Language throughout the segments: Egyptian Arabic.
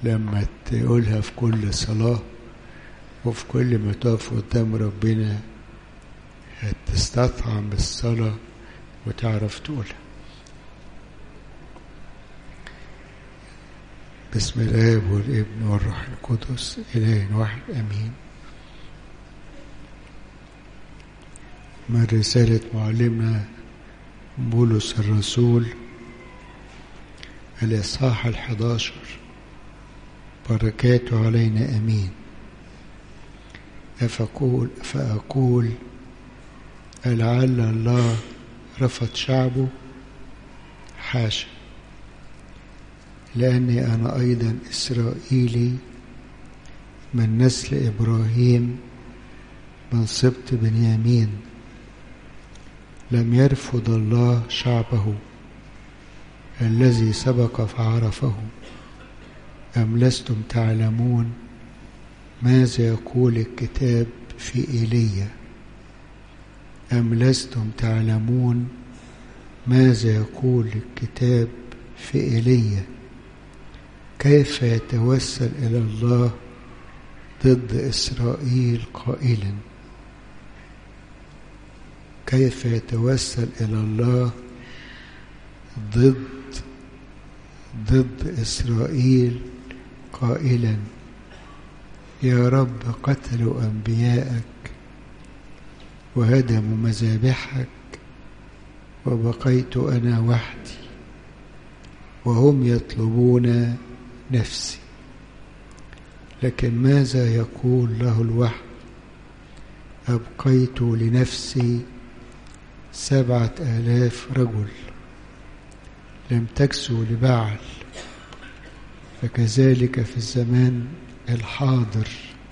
لما تقولها في كل صلاة وفي كل ما تقف قدام ربنا هتستطعم بالصلاة وتعرف تقولها بسم الآب والابن والروح القدس إله واحد أمين من رسالة معلمنا بولس الرسول الإصحاح الحداشر بركاته علينا أمين أفقول فأقول لعل الله رفض شعبه حاشا لأني أنا أيضا إسرائيلي من نسل إبراهيم من سبط بنيامين لم يرفض الله شعبه الذي سبق فعرفه أم لستم تعلمون ماذا يقول الكتاب في إيليا أم لستم تعلمون ماذا يقول الكتاب في إيليا كيف يتوسل إلى الله ضد إسرائيل قائلا كيف يتوسل إلى الله ضد ضد إسرائيل قائلا يا رب قتلوا أنبياءك وهدموا مذابحك وبقيت أنا وحدي وهم يطلبون نفسي لكن ماذا يقول له الوحي أبقيت لنفسي سبعة آلاف رجل لم تكسوا لبعل فكذلك في الزمان الحاضر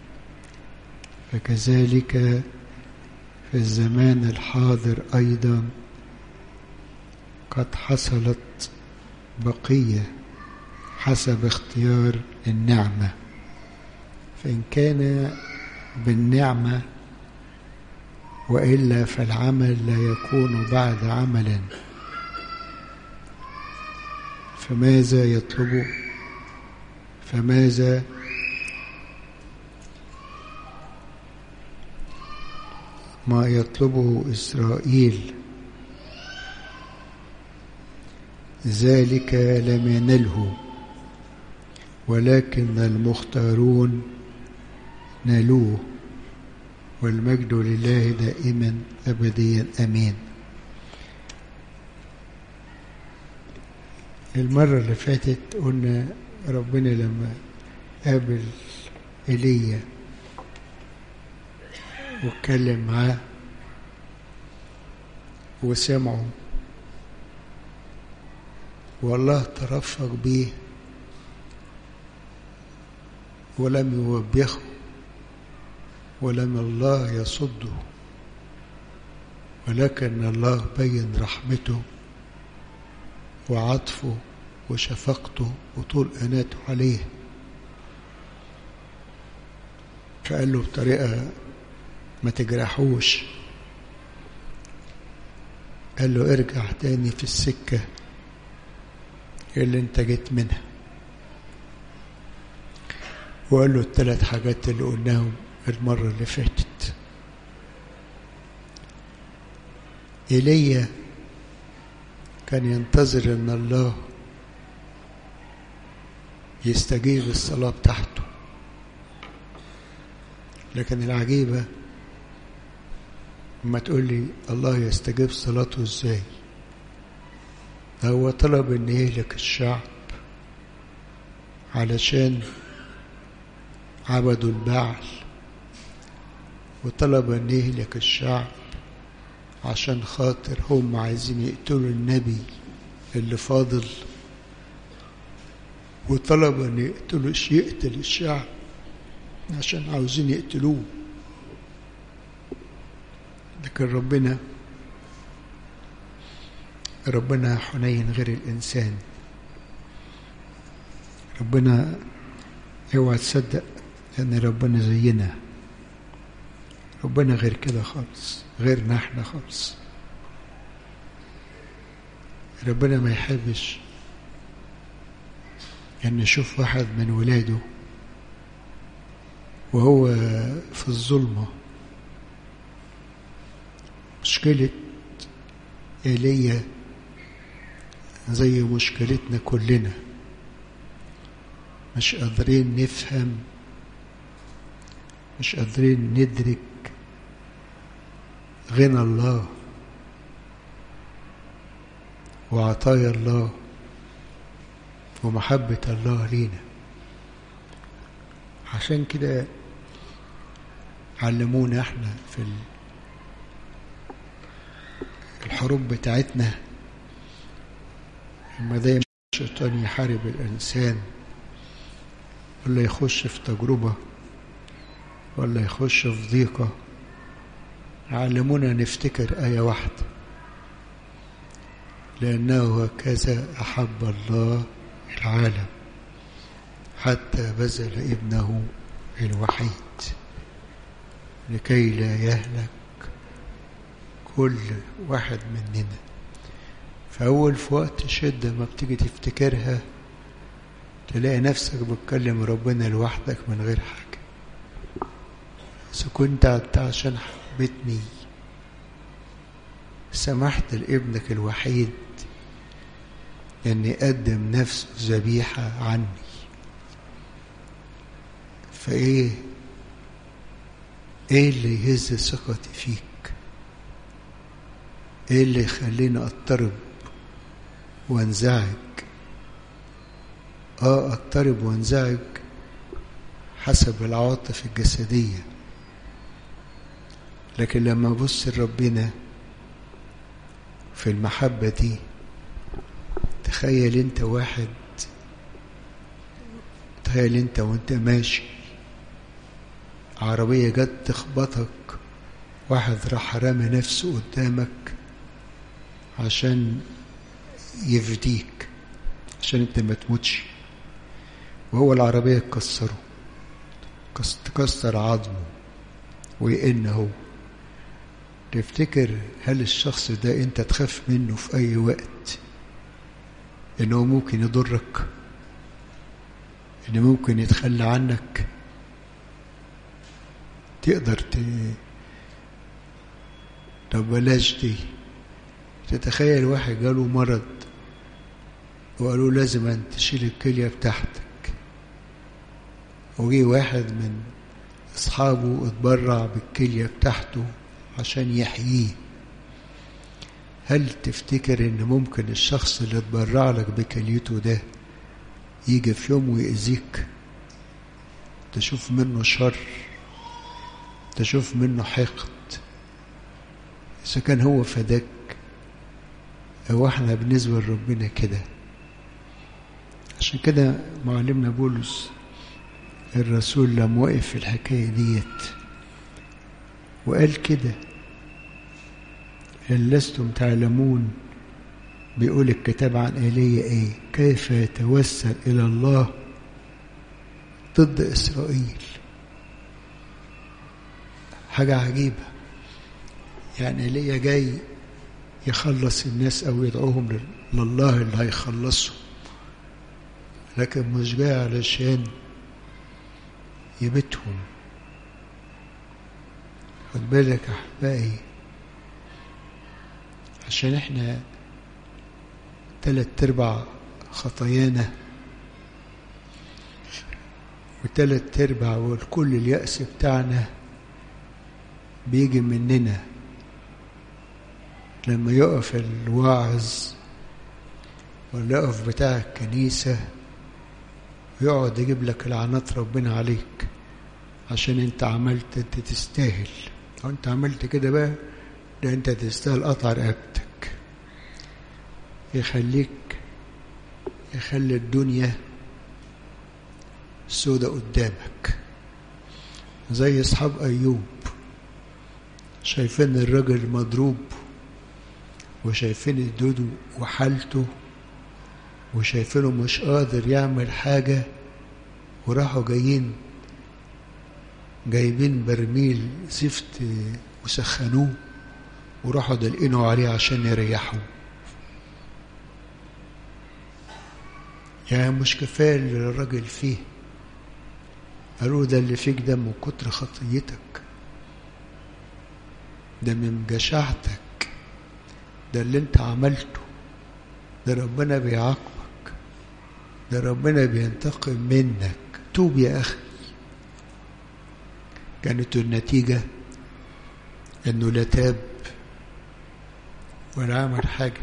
فكذلك في الزمان الحاضر أيضا قد حصلت بقية حسب اختيار النعمة فإن كان بالنعمة وإلا فالعمل لا يكون بعد عمل فماذا يطلب فماذا ما يطلبه إسرائيل ذلك لم ينله ولكن المختارون نالوه والمجد لله دائما أبديا أمين المرة اللي فاتت قلنا ربنا لما قابل إيليا واتكلم معاه وسمعه والله ترفق بيه ولم يوبخه ولم الله يصده ولكن الله بين رحمته وعطفه وشفقته وطول أناته عليه فقال له بطريقة ما تجرحوش قال له ارجع تاني في السكة اللي انت جيت منها وقال له الثلاث حاجات اللي قلناهم المرة اللي فاتت إيليا كان ينتظر ان الله يستجيب الصلاة بتاعته لكن العجيبة لما تقول لي الله يستجيب صلاته ازاي هو طلب ان يهلك الشعب علشان عبدوا البعل وطلب ان يهلك الشعب عشان خاطر هم عايزين يقتلوا النبي اللي فاضل وطلب ان يقتلوا يقتل الشعب عشان عاوزين يقتلوه لكن ربنا ربنا حنين غير الإنسان ربنا اوعى تصدق ان ربنا زينا ربنا غير كده خالص غيرنا احنا خالص ربنا ما يحبش أن نشوف واحد من ولاده وهو في الظلمة مشكلة إيليا زي مشكلتنا كلنا مش قادرين نفهم مش قادرين ندرك غنى الله وعطايا الله ومحبة الله لينا عشان كده علمونا احنا في الحروب بتاعتنا لما دايما الشيطان يحارب الإنسان ولا يخش في تجربة ولا يخش في ضيقة علمونا نفتكر آية واحدة لأنه هكذا أحب الله العالم حتى بذل ابنه الوحيد لكي لا يهلك كل واحد مننا فأول في وقت شدة ما بتيجي تفتكرها تلاقي نفسك بتكلم ربنا لوحدك من غير حاجة إذا كنت أنت عشان حبيتني سمحت لابنك الوحيد أن يقدم نفسه ذبيحة عني فإيه إيه اللي يهز ثقتي فيك إيه اللي يخليني أضطرب وانزعج اه اضطرب وانزعج حسب العواطف الجسدية لكن لما ابص لربنا في المحبة دي تخيل انت واحد تخيل انت وانت ماشي عربية جت تخبطك واحد راح رمى نفسه قدامك عشان يفديك عشان انت ما تموتش وهو العربية تكسره تكسر عظمه ويئن هو تفتكر هل الشخص ده انت تخاف منه في اي وقت انه ممكن يضرك انه ممكن يتخلى عنك تقدر ت... طب بلاش دي تتخيل واحد جاله مرض وقالوا لازم أن تشيل الكلية بتاعتك وجي واحد من أصحابه اتبرع بالكلية بتاعته عشان يحييه هل تفتكر ان ممكن الشخص اللي اتبرع لك بكليته ده يجي في يوم ويأذيك تشوف منه شر تشوف منه حقد إذا كان هو فداك هو احنا بالنسبة لربنا كده عشان كده معلمنا بولس الرسول لما وقف في الحكاية ديت وقال كده إن لستم تعلمون بيقول الكتاب عن ايليا ايه كيف يتوسل الى الله ضد اسرائيل حاجة عجيبة يعني ايليا جاي يخلص الناس او يدعوهم لله اللي هيخلصهم لكن مش جاي علشان يبتهم خد بالك يا احبائي عشان احنا تلات ارباع خطايانا وتلات ارباع والكل اليأس بتاعنا بيجي مننا لما يقف الواعظ ولا يقف بتاع الكنيسة يقعد يجيب لك لعنات ربنا عليك عشان انت عملت انت تستاهل او انت عملت كده بقى ده انت تستاهل قطع رقبتك يخليك يخلي الدنيا سودة قدامك زي اصحاب ايوب شايفين الراجل مضروب وشايفين الدودو وحالته وشايفينه مش قادر يعمل حاجة وراحوا جايين جايبين برميل زفت وسخنوه وراحوا دلقينوا عليه عشان يريحوا يعني مش كفاية اللي الراجل فيه قالوا ده اللي فيك ده من كتر خطيتك ده من جشعتك ده اللي انت عملته ده ربنا بيعاقبك ده ربنا بينتقم منك توب يا أخي كانت النتيجة انه لا تاب ولا عمل حاجة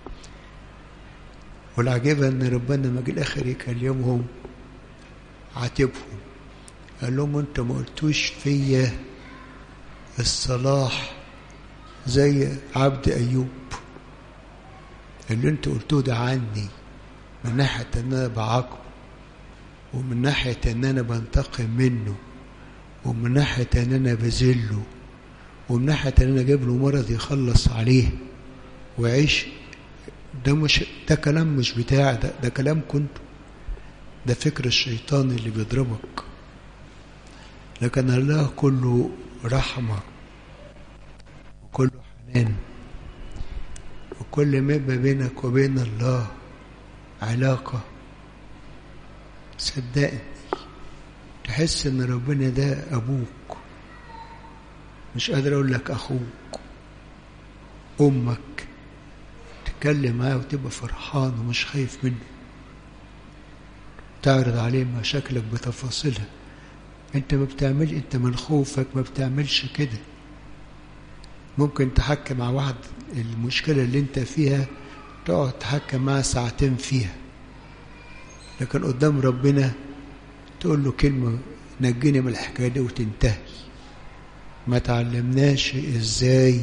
والعجيبة ان ربنا ما جه الاخر يكلمهم عاتبهم قال لهم انت ما قلتوش فيا الصلاح زي عبد ايوب اللي انت قلتوه ده عني من ناحية ان انا بعاقبه ومن ناحية ان انا بنتقم منه ومن ناحية ان انا بذله ومن ناحية ان انا جايب له مرض يخلص عليه ويعيش ده مش ده كلام مش بتاع ده ده كلام كنت ده فكر الشيطان اللي بيضربك لكن الله كله رحمة وكله حنان وكل ما بينك وبين الله علاقة صدقني تحس ان ربنا ده ابوك مش قادر اقول لك اخوك امك تتكلم معاه وتبقى فرحان ومش خايف منه تعرض عليه مشاكلك بتفاصيلها انت ما بتعمل انت من خوفك ما بتعملش كده ممكن تحكي مع واحد المشكلة اللي انت فيها تقعد تحكي معاه ساعتين فيها لكن قدام ربنا تقول له كلمة نجيني من الحكاية دي وتنتهي ما تعلمناش ازاي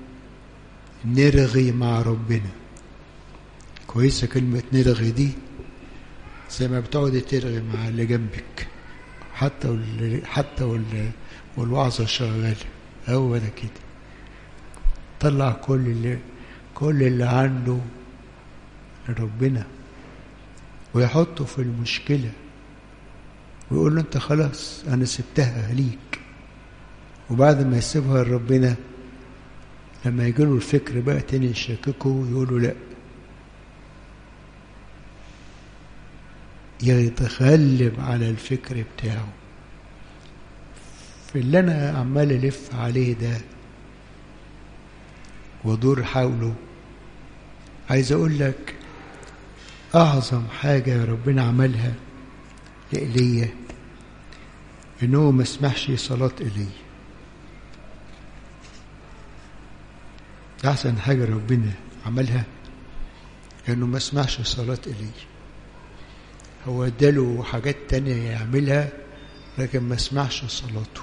نرغي مع ربنا كويسة كلمة نرغي دي زي ما بتقعد ترغي مع اللي جنبك حتى وال... حتى وال... والوعظة شغالة هو ده كده طلع كل اللي كل اللي عنده لربنا ويحطه في المشكلة ويقول له انت خلاص انا سبتها ليك وبعد ما يسيبها لربنا لما يجي له الفكر بقى تاني يشككه يقول له لا يتغلب على الفكر بتاعه في اللي انا عمال الف عليه ده وادور حوله عايز اقول لك اعظم حاجه ربنا عملها لايليا ان هو ما سمحش صلاه ايليا احسن حاجه ربنا عملها انه ما سمحش صلاه ايليا هو اداله حاجات تانية يعملها لكن ما سمعش صلاته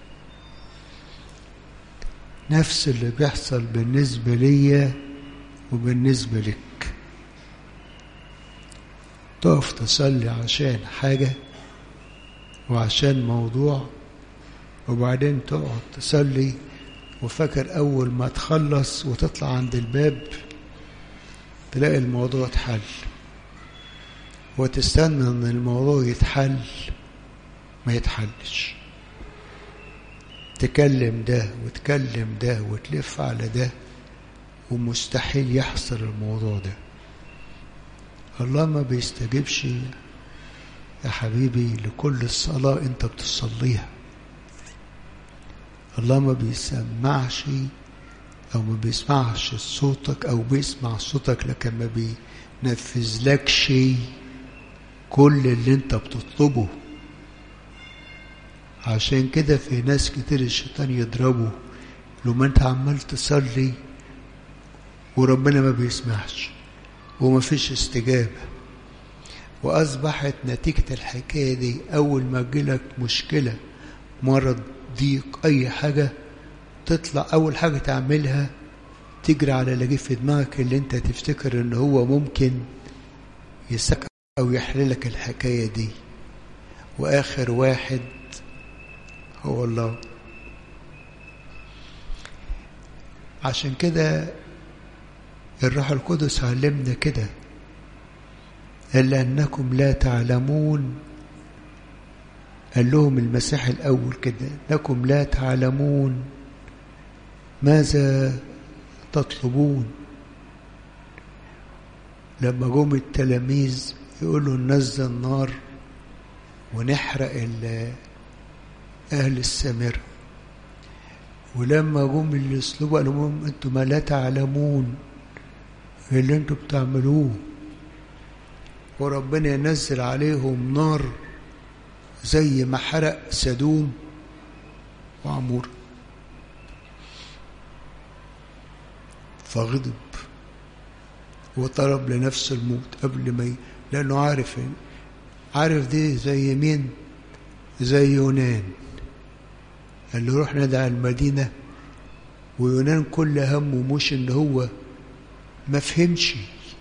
نفس اللي بيحصل بالنسبة ليا وبالنسبة لك تقف تصلي عشان حاجة وعشان موضوع وبعدين تقعد تصلي وفاكر أول ما تخلص وتطلع عند الباب تلاقي الموضوع اتحل وتستنى ان الموضوع يتحل ما يتحلش تكلم ده وتكلم ده وتلف على ده ومستحيل يحصل الموضوع ده الله ما بيستجيبش يا حبيبي لكل الصلاة انت بتصليها الله ما بيسمعش او ما بيسمعش صوتك او بيسمع صوتك لكن ما بينفذ لك شيء كل اللي انت بتطلبه عشان كده في ناس كتير الشيطان يضربه لما انت عمال تصلي وربنا ما بيسمعش وما فيش استجابة وأصبحت نتيجة الحكاية دي أول ما تجيلك مشكلة مرض ضيق أي حاجة تطلع أول حاجة تعملها تجري على اللي جه في دماغك اللي انت تفتكر ان هو ممكن يسك أو يحللك الحكاية دي وآخر واحد هو الله عشان كده الروح القدس علمنا كده قال لأنكم لا تعلمون قال لهم المسيح الأول كده أنكم لا تعلمون ماذا تطلبون لما جم التلاميذ يقولوا ننزل نار ونحرق أهل السامرة ولما جم الأسلوب قالوا لهم أنتم ما لا تعلمون اللي أنتم بتعملوه وربنا ينزل عليهم نار زي ما حرق سدوم وعمور فغضب وطلب لنفسه الموت قبل ما ي... لأنه عارف عارف دي زي مين زي يونان قال له روح ندعي المدينة ويونان كل همه مش ان هو ما فهمش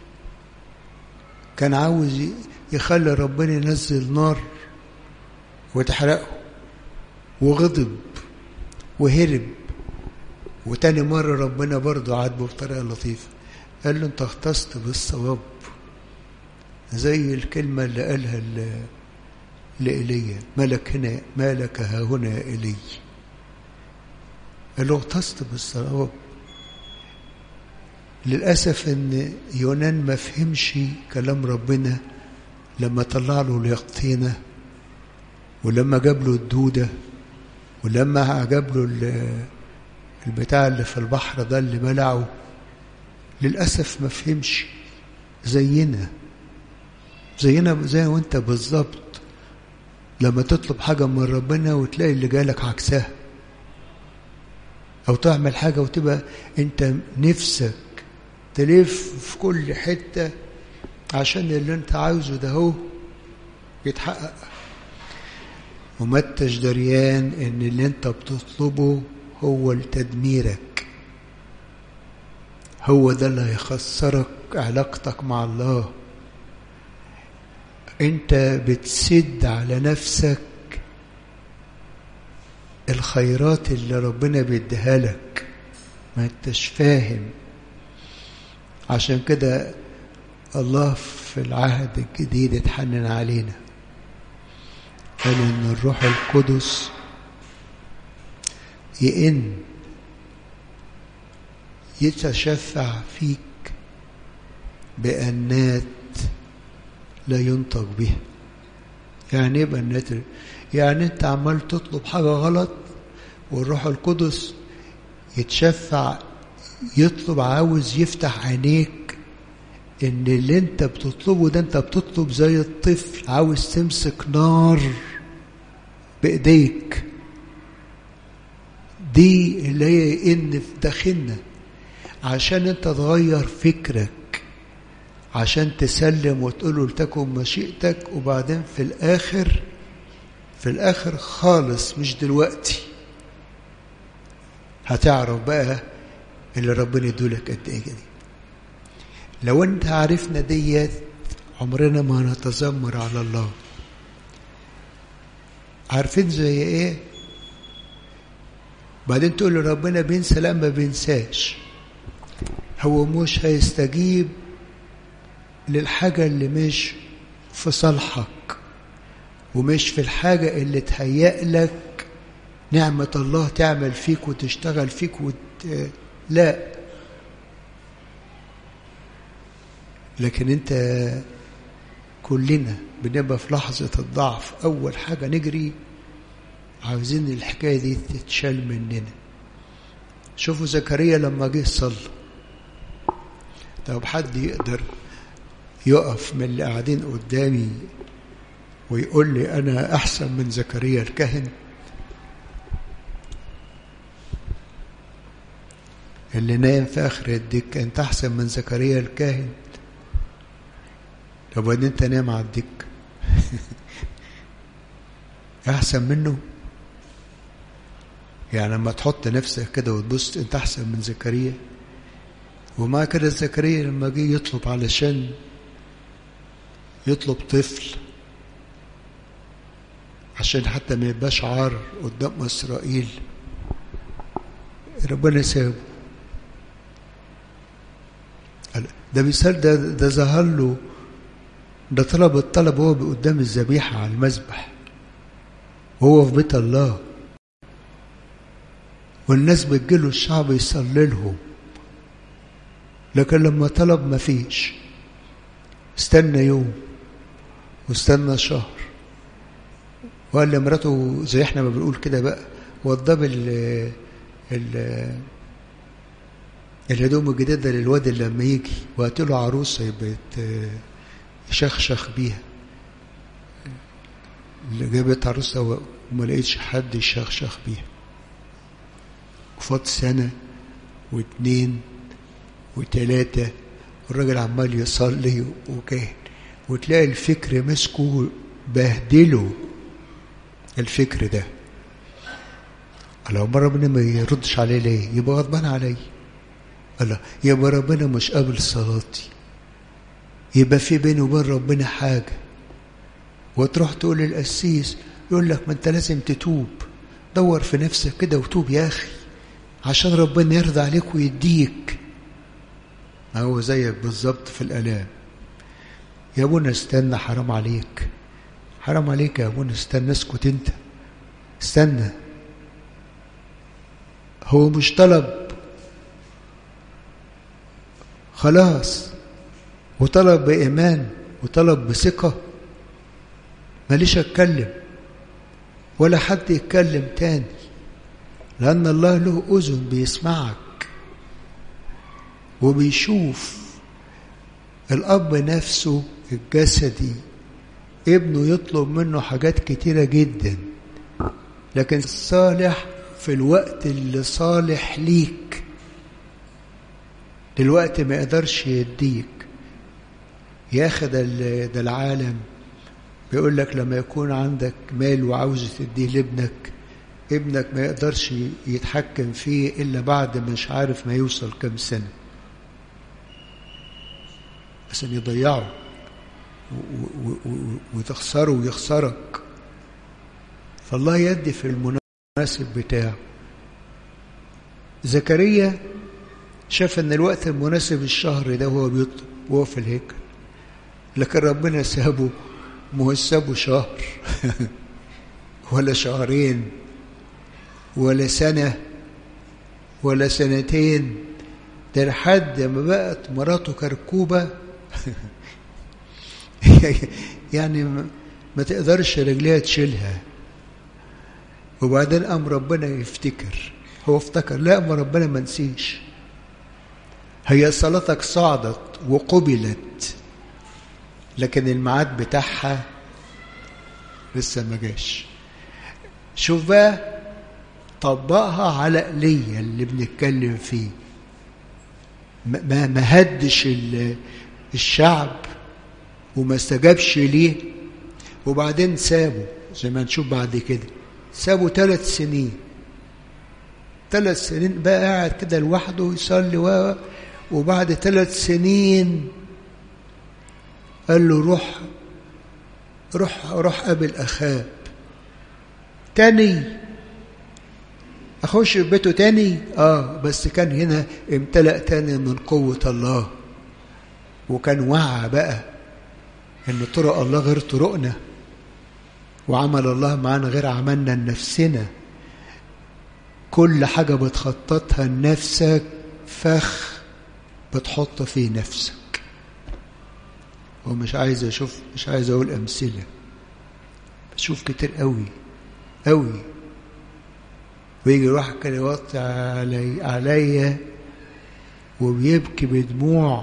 كان عاوز يخلي ربنا ينزل نار وتحرقه وغضب وهرب وتاني مرة ربنا برضه عاتبه بطريقة لطيفة قال له انت اختصت بالصواب زي الكلمة اللي قالها لإيليا مالك هنا مالك ها هنا يا إيلي قال له اغتصت بالصواب للأسف إن يونان ما فهمش كلام ربنا لما طلع له اليقطينة ولما جاب له الدودة ولما جاب له البتاع اللي في البحر ده اللي بلعه للأسف ما فهمش زينا زينا زي وانت بالظبط لما تطلب حاجة من ربنا وتلاقي اللي جالك عكسها أو تعمل حاجة وتبقى أنت نفسك تلف في كل حتة عشان اللي أنت عاوزه ده هو يتحقق وما انتش دريان ان اللي انت بتطلبه هو لتدميرك هو ده اللي هيخسرك علاقتك مع الله انت بتسد على نفسك الخيرات اللي ربنا بيديها لك ما انتش فاهم عشان كده الله في العهد الجديد اتحنن علينا قال ان الروح القدس يئن يتشفع فيك بأنات لا ينطق بها يعني ايه بأنات يعني انت عمال تطلب حاجة غلط والروح القدس يتشفع يطلب عاوز يفتح عينيك ان اللي انت بتطلبه ده انت بتطلب زي الطفل عاوز تمسك نار بايديك دي اللي هي ان في داخلنا عشان انت تغير فكرك عشان تسلم وتقوله لتكن مشيئتك وبعدين في الاخر في الاخر خالص مش دلوقتي هتعرف بقى اللي ربنا يدولك قد ايه كده لو انت عرفنا ديت عمرنا ما نتذمر على الله عارفين زي ايه بعدين تقول له ربنا بينسى لا ما بينساش هو مش هيستجيب للحاجة اللي مش في صالحك ومش في الحاجة اللي تهيأ لك نعمة الله تعمل فيك وتشتغل فيك وت... لا لكن انت كلنا بنبقى في لحظة الضعف أول حاجة نجري عاوزين الحكاية دي تتشال مننا شوفوا زكريا لما جه صلى طب حد يقدر يقف من اللي قاعدين قدامي ويقول لي أنا أحسن من زكريا الكاهن اللي نايم في آخر الدكة أنت أحسن من زكريا الكاهن طب وبعدين أنت نايم على الدكة أحسن منه يعني لما تحط نفسك كده وتبص أنت أحسن من زكريا ومع كده زكريا لما جه يطلب علشان يطلب طفل عشان حتى ما يبقاش عار قدام إسرائيل ربنا سابه ده مثال ده ده ظهر له ده طلب الطلب هو قدام الذبيحة على المذبح وهو في بيت الله والناس بتجيله الشعب يصلي لهم لكن لما طلب ما فيش استنى يوم واستنى شهر وقال لمراته زي احنا ما بنقول كده بقى وضب ال ال الهدوم الجديدة للواد اللي لما يجي وهات له عروسة يبقى يشخشخ بيها اللي جابت عروسة وما لقيتش حد يشخشخ بيها وفات سنة واتنين وتلاتة والراجل عمال يصلي وكاهن وتلاقي الفكر مسكه بهدله الفكر ده لو مرة ربنا ما يردش عليه ليه يبقى غضبان علي الله يبقى ربنا مش قابل صلاتي يبقى في بيني وبين ربنا حاجة وتروح تقول للقسيس يقول لك ما انت لازم تتوب دور في نفسك كده وتوب يا اخي عشان ربنا يرضى عليك ويديك ما هو زيك بالظبط في الالام يا ابونا استنى حرام عليك حرام عليك يا ابونا استنى اسكت انت استنى هو مش طلب خلاص وطلب بإيمان وطلب بثقة ماليش أتكلم ولا حد يتكلم تاني لأن الله له أذن بيسمعك وبيشوف الأب نفسه الجسدي ابنه يطلب منه حاجات كتيرة جدا لكن الصالح في الوقت اللي صالح ليك دلوقتي ما يقدرش يديك ياخد ده العالم بيقول لك لما يكون عندك مال وعاوز تديه لابنك ابنك ما يقدرش يتحكم فيه الا بعد مش عارف ما يوصل كم سنه عشان يضيعه وتخسره ويخسرك فالله يدي في المناسب بتاعه زكريا شاف ان الوقت المناسب الشهر ده هو بيطلب وهو في الهيكل لكن ربنا سابه مو سابه شهر ولا شهرين ولا سنة ولا سنتين ده لحد ما بقت مراته كركوبة يعني ما تقدرش رجليها تشيلها وبعدين قام ربنا يفتكر هو افتكر لا ما ربنا ما نسيش هي صلاتك صعدت وقبلت لكن الميعاد بتاعها لسه ما جاش شوف بقى طبقها على ايليا اللي بنتكلم فيه ما ما هدش الشعب وما استجابش ليه وبعدين سابه زي ما نشوف بعد كده سابه ثلاث سنين ثلاث سنين بقى قاعد كده لوحده يصلي وبعد ثلاث سنين قال له روح روح روح قابل اخاب تاني اخش في بيته تاني اه بس كان هنا امتلأ تاني من قوة الله وكان وعى بقى ان طرق الله غير طرقنا وعمل الله معانا غير عملنا لنفسنا كل حاجة بتخططها لنفسك فخ بتحط فيه نفسك ومش عايز اشوف مش عايز اقول امثله بشوف كتير قوي قوي ويجي واحد كده يوطي علي عليا وبيبكي بدموع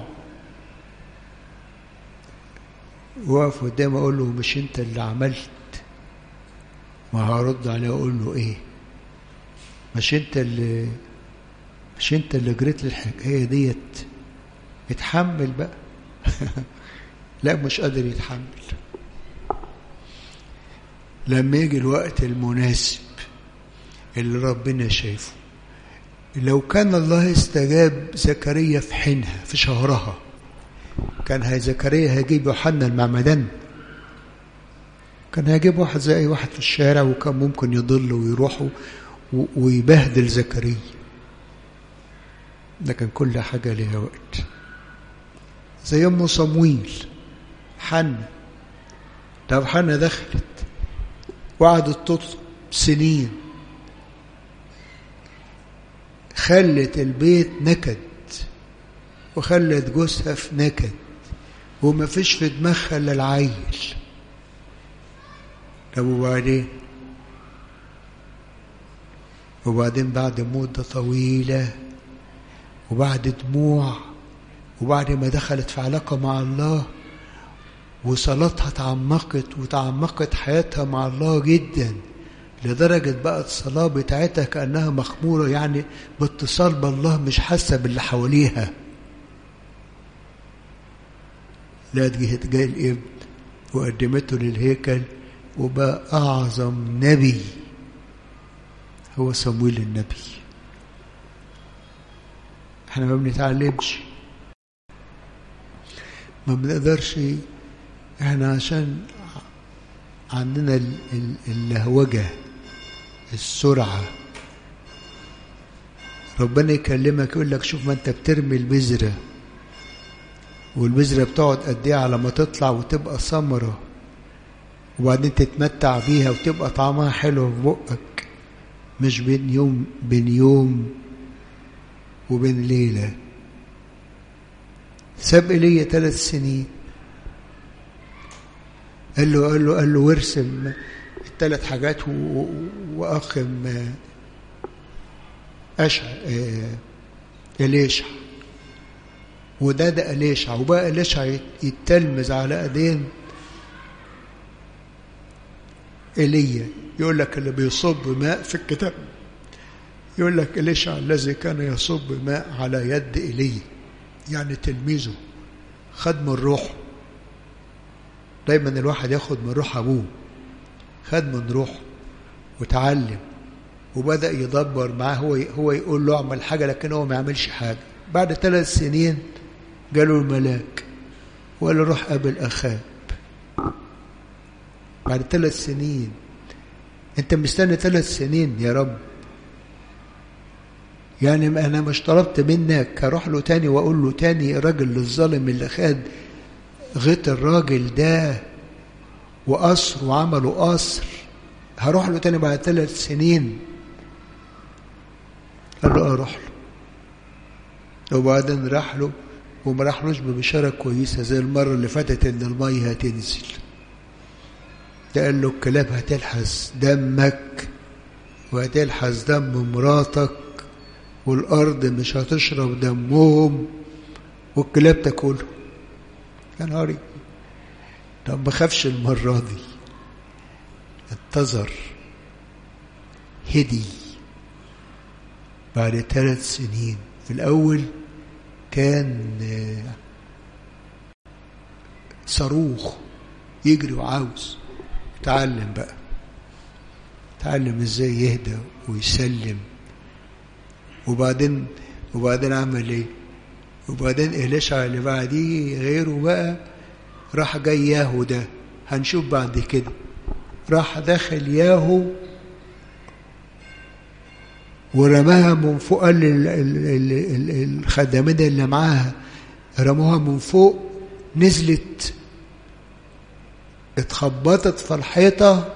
واقف قدامي اقول له مش انت اللي عملت ما هرد عليه اقول له ايه مش انت اللي مش انت اللي جريت للحكايه ديت اتحمل بقى لا مش قادر يتحمل لما يجي الوقت المناسب اللي ربنا شايفه لو كان الله استجاب زكريا في حينها في شهرها كان هي زكريا هيجيب يوحنا المعمدان كان هيجيب واحد زي اي واحد في الشارع وكان ممكن يضل ويروح ويبهدل زكريا لكن كل حاجة لها وقت زي أم صمويل حنة طب حنة دخلت وقعدت تطلب سنين خلت البيت نكد وخلت جوزها في نكد وما فيش في دماغها الا العيل طب وبعدين وبعدين بعد مدة طويلة وبعد دموع وبعد ما دخلت في علاقة مع الله وصلاتها تعمقت وتعمقت حياتها مع الله جدا لدرجة بقت الصلاة بتاعتها كأنها مخمورة يعني باتصال بالله مش حاسة باللي حواليها لا جه جاي الابن وقدمته للهيكل وبقى أعظم نبي هو صمويل النبي احنا ما بنتعلمش ما بنقدرش احنا عشان عندنا اللهوجة السرعة ربنا يكلمك يقول لك شوف ما انت بترمي البذرة والبذرة بتقعد قد ايه على ما تطلع وتبقى ثمرة وبعدين تتمتع بيها وتبقى طعمها حلو في بقك مش بين يوم بين يوم وبين ليلة ساب إلي ثلاث سنين قال له قال له قال له وارسم الثلاث حاجات واقم اشع اليشع وده ده اليشع وبقى اليشع يتلمذ على ايدين ايليا يقول لك اللي بيصب ماء في الكتاب يقول لك اليشع الذي كان يصب ماء على يد ايليا يعني تلميذه خد من روحه دايما الواحد ياخد من روح ابوه خد من روحه وتعلم وبدا يدبر معاه هو هو يقول له اعمل حاجه لكن هو ما يعملش حاجه بعد ثلاث سنين جاله الملاك وقال له روح قابل اخاب بعد ثلاث سنين انت مستني ثلاث سنين يا رب يعني انا مش طلبت منك هروح له تاني واقول له تاني الراجل الظالم اللي خد غيط الراجل ده وقصر وعملوا قصر هروح له تاني بعد ثلاث سنين قال له اروح له وبعدين راح له وما راحلوش ببشاره كويسه زي المره اللي فاتت ان الميه هتنزل ده قال له الكلاب هتلحس دمك وهتلحس دم مراتك والارض مش هتشرب دمهم والكلاب تاكله يا نهاري طب ما خافش المرة دي انتظر هدي بعد ثلاث سنين في الأول كان صاروخ يجري وعاوز تعلم بقى تعلم ازاي يهدى ويسلم وبعدين وبعدين عمل ايه وبعدين إليشع اللي بعديه غيره بقى راح جاي ياهو ده هنشوف بعد كده راح داخل ياهو ورماها من فوق قال الخدامين اللي معاها رموها من فوق نزلت اتخبطت في الحيطة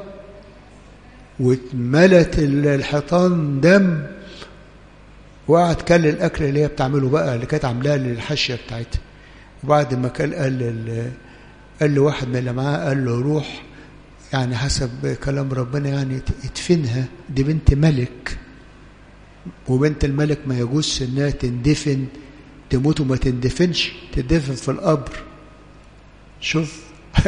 واتملت الحيطان دم وقعد كل الاكل اللي هي بتعمله بقى اللي كانت عاملاها للحاشيه بتاعتها وبعد ما كان قال قال له واحد من اللي معاه قال له روح يعني حسب كلام ربنا يعني ادفنها دي بنت ملك وبنت الملك ما يجوز انها تندفن تموت وما تندفنش تدفن في القبر شوف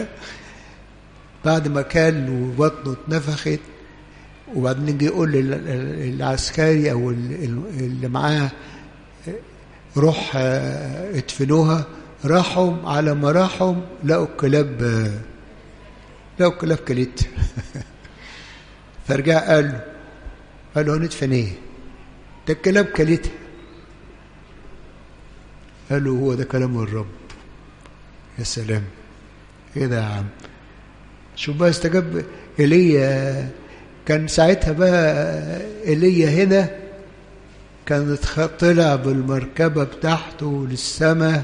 بعد ما كان وبطنه اتنفخت وبعدين يجي يقول للعسكري او اللي معاه روح ادفنوها راحوا على ما راحوا لقوا الكلاب لقوا الكلاب كلت فرجع قال له قال له هندفن ايه؟ ده الكلاب كلتها قال له هو ده كلام الرب يا سلام ايه ده يا عم شوف بقى استجاب ايليا كان ساعتها بقى ايليا هنا كانت طلع بالمركبة بتاعته للسماء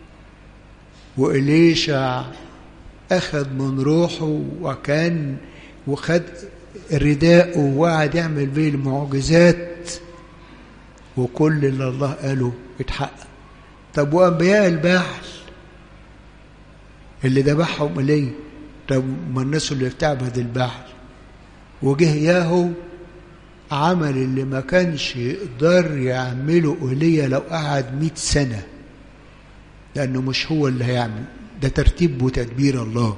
وإليشع أخذ من روحه وكان وخد رداءه وقعد يعمل بيه المعجزات وكل اللي الله قاله اتحقق طب وأنبياء البحر اللي ذبحهم إليه طب ما الناس اللي بتعبد البعل وجه ياهو عمل اللي ما كانش يقدر يعمله ايليا لو قعد مئة سنة لأنه مش هو اللي هيعمل ده ترتيب وتدبير الله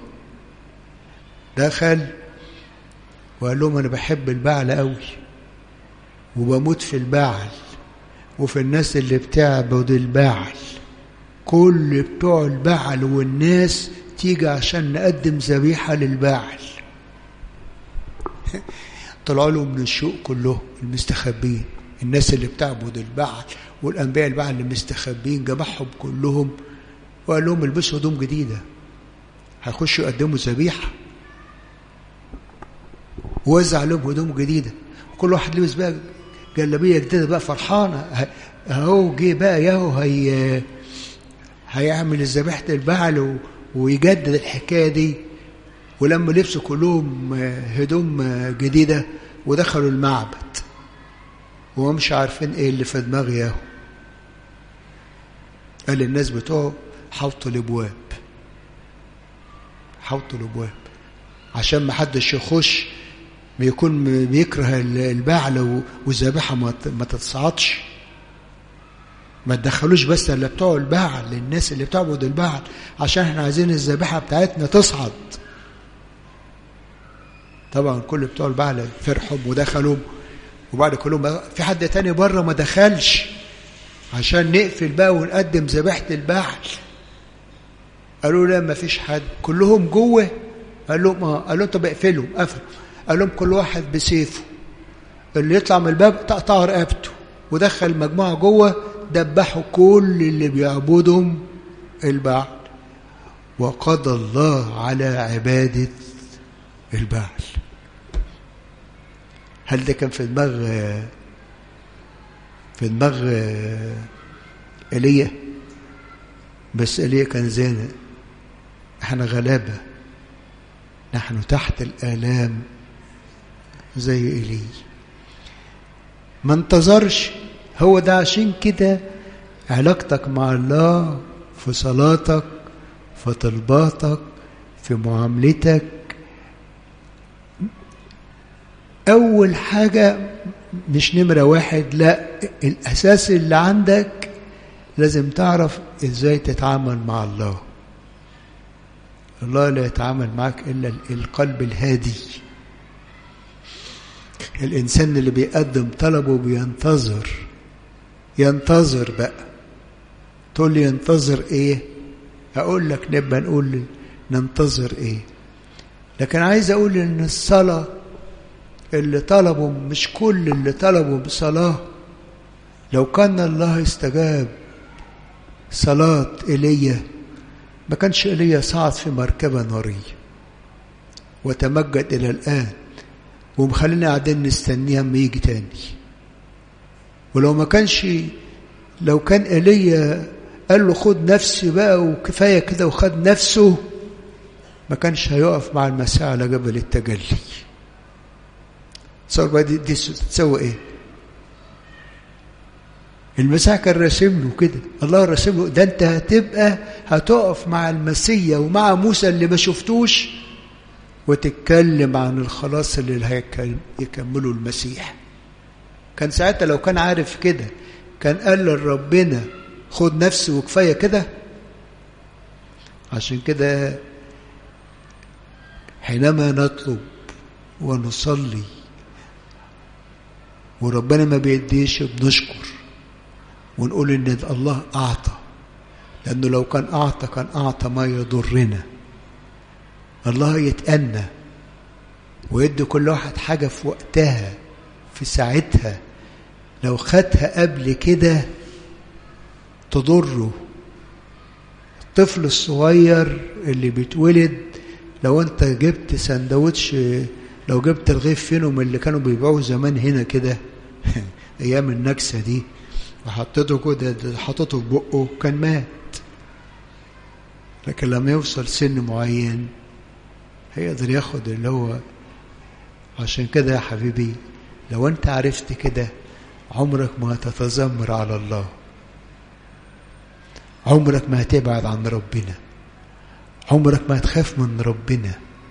دخل وقال لهم أنا بحب البعل قوي وبموت في البعل وفي الناس اللي بتعبد البعل كل بتوع البعل والناس تيجي عشان نقدم ذبيحة للبعل طلعوا لهم من الشوق كلهم المستخبين الناس اللي بتعبد البعل والأنبياء البعل اللي مستخبين جمعهم كلهم وقال لهم البسوا هدوم جديدة هيخشوا يقدموا ذبيحة ووزع لهم هدوم جديدة وكل واحد لبس بقى جلابية جديدة بقى فرحانة اهو جه بقى ياهو هي هيعمل ذبيحة البعل و... ويجدد الحكاية دي ولما لبسوا كلهم هدوم جديدة ودخلوا المعبد وهم مش عارفين ايه اللي في دماغ ياهو قال الناس بتوعه حوطوا الابواب حوطوا الابواب عشان ما حدش يخش بيكون بيكره البعل والذبيحه ما تتصعدش ما تدخلوش بس اللي بتوع البعل للناس اللي بتعبد البعل عشان احنا عايزين الذبيحه بتاعتنا تصعد طبعا كل بتوع البعل فرحوا ودخلوا وبعد كلهم في حد تاني بره ما دخلش عشان نقفل بقى ونقدم ذبيحه البعل قالوا لا ما فيش حد كلهم جوه قال لهم اه قال لهم طب اقفلوا قفلوا قال لهم كل واحد بسيفه اللي يطلع من الباب تقطع رقبته ودخل مجموعه جوه دبحوا كل اللي بيعبدهم البعل وقضى الله على عبادة البعل هل ده كان في دماغ في دماغ ايليا بس ايليا كان زينا احنا غلابة نحن تحت الآلام زي ايليا ما انتظرش هو ده عشان كده علاقتك مع الله في صلاتك في طلباتك في معاملتك أول حاجة مش نمرة واحد لا الأساس اللي عندك لازم تعرف إزاي تتعامل مع الله الله لا يتعامل معك إلا القلب الهادي الإنسان اللي بيقدم طلبه بينتظر ينتظر بقى تقول لي ينتظر ايه اقول لك نبقى نقول ننتظر ايه لكن عايز اقول ان الصلاة اللي طلبوا مش كل اللي طلبوا بصلاة لو كان الله استجاب صلاة ايليا ما كانش ايليا صعد في مركبة نارية وتمجد الى الان ومخلينا قاعدين نستنيه اما يجي تاني ولو ما كانش لو كان ايليا قال له خد نفسي بقى وكفايه كده وخد نفسه ما كانش هيقف مع المسيح على جبل التجلي تصور بقى دي, دي تسوي ايه المسيح كان راسم له كده الله راسم له ده انت هتبقى هتقف مع المسيا ومع موسى اللي ما شفتوش وتتكلم عن الخلاص اللي هيكمله المسيح كان ساعتها لو كان عارف كده كان قال لربنا خد نفسي وكفايه كده عشان كده حينما نطلب ونصلي وربنا ما بيديش بنشكر ونقول ان الله اعطى لانه لو كان اعطى كان اعطى ما يضرنا الله يتأنى ويدي كل واحد حاجه في وقتها في ساعتها لو خدها قبل كده تضره الطفل الصغير اللي بيتولد لو انت جبت سندوتش لو جبت رغيف فينهم اللي كانوا بيبيعوه زمان هنا كده ايام النكسه دي وحطيته كده حطيته في بقه كان مات لكن لما يوصل سن معين هيقدر ياخد اللي هو عشان كده يا حبيبي لو انت عرفت كده عمرك ما هتتذمر على الله عمرك ما هتبعد عن ربنا عمرك ما هتخاف من ربنا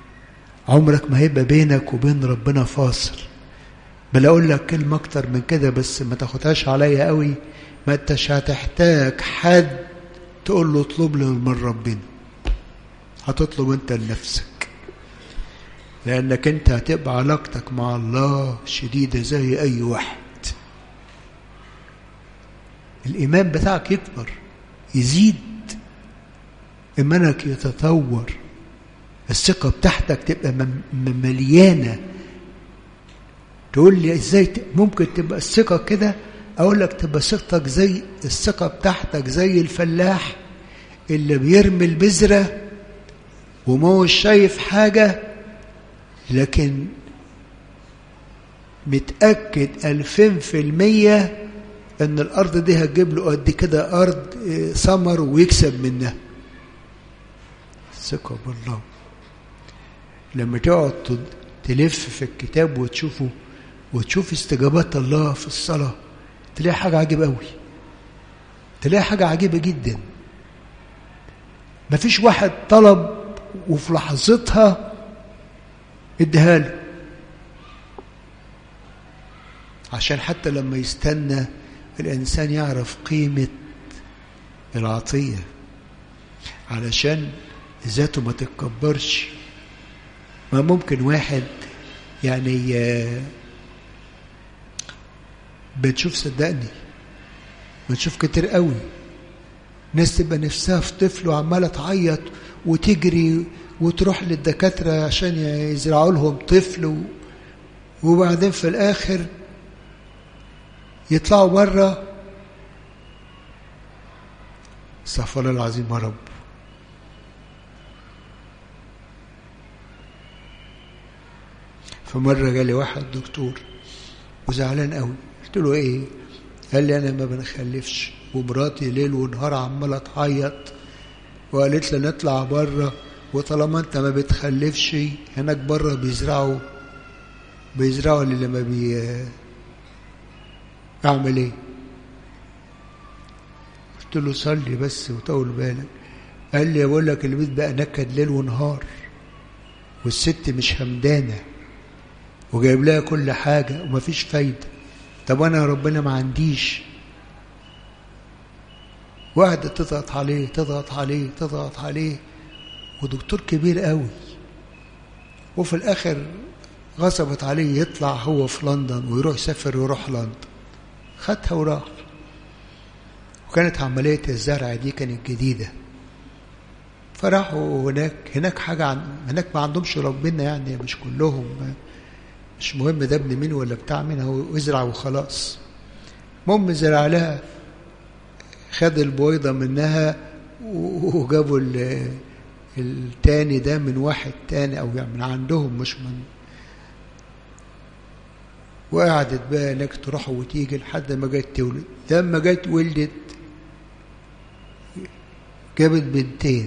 عمرك ما هيبقى بينك وبين ربنا فاصل بل اقول لك كلمه اكتر من كده بس ما تاخدهاش عليا قوي ما انتش هتحتاج حد تقول له اطلب له من ربنا هتطلب انت لنفسك لانك انت هتبقى علاقتك مع الله شديده زي اي واحد الايمان بتاعك يكبر يزيد ايمانك يتطور الثقه بتاعتك تبقى مليانه تقول لي ازاي ممكن تبقى الثقه كده اقول لك تبقى ثقتك زي الثقه بتاعتك زي الفلاح اللي بيرمي البذره وما هوش شايف حاجه لكن متاكد ألفين في المية ان الارض دي هتجيب له قد كده ارض ثمر ويكسب منها ثقه بالله لما تقعد تلف في الكتاب وتشوفه وتشوف استجابات الله في الصلاة تلاقي حاجة عجيبة قوي تلاقي حاجة عجيبة جدا مفيش واحد طلب وفي لحظتها اديها له عشان حتى لما يستنى الإنسان يعرف قيمة العطية علشان ذاته ما تتكبرش ما ممكن واحد يعني بنشوف صدقني بنشوف كتير قوي ناس تبقى نفسها في طفل وعماله تعيط وتجري وتروح للدكاتره عشان يزرعوا لهم طفل وبعدين في الاخر يطلعوا بره استغفر الله العظيم يا رب فمرة جالي واحد دكتور وزعلان قوي قلت له ايه قال لي انا ما بنخلفش ومراتي ليل ونهار عماله تعيط وقالت لي نطلع بره وطالما انت ما بتخلفش هناك بره بيزرعوا بيزرعوا اللي لما بي اعمل ايه قلت له صلي بس وطول بالك قال لي بقول لك البيت بقى نكد ليل ونهار والست مش همدانه وجايب لها كل حاجة ومفيش فايدة طب أنا يا ربنا ما عنديش وقعدت تضغط عليه تضغط عليه تضغط عليه ودكتور كبير قوي وفي الآخر غصبت عليه يطلع هو في لندن ويروح يسافر ويروح لندن خدها وراح وكانت عملية الزرع دي كانت جديدة فراحوا هناك هناك حاجة عن هناك ما عندهمش ربنا يعني مش كلهم مش مهم ده ابن مين ولا بتاع مين هو ازرع وخلاص المهم زرع لها خد البويضة منها وجابوا التاني ده من واحد تاني او يعني من عندهم مش من وقعدت بقى هناك تروح وتيجي لحد ما جت تولد لما جت ولدت جابت بنتين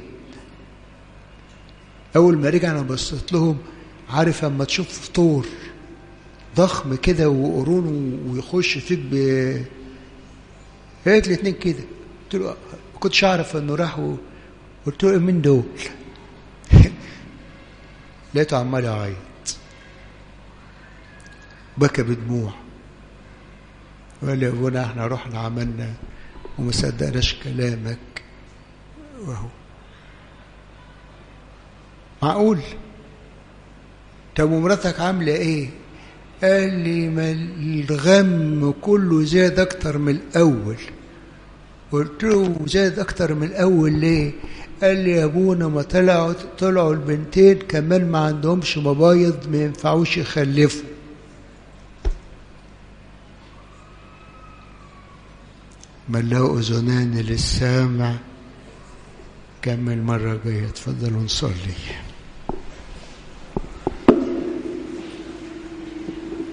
اول ما رجع انا بصيت لهم عارف اما تشوف فطور ضخم كده وقرون ويخش فيك ب هيك الاثنين كده قلت له ما كنتش اعرف انه راح قلت له مين دول؟ لقيته عمال يعيط بكى بدموع وقال لي يا ابونا احنا رحنا عملنا وما صدقناش كلامك وهو معقول طب ومراتك عامله ايه قال لي ما الغم كله زاد اكتر من الاول قلت له زاد اكتر من الاول ليه قال لي يا ابونا ما طلعوا طلعوا البنتين كمان ما عندهمش مبايض ما ينفعوش يخلفوا من له اذنان للسامع كمل مره جايه اتفضلوا نصلي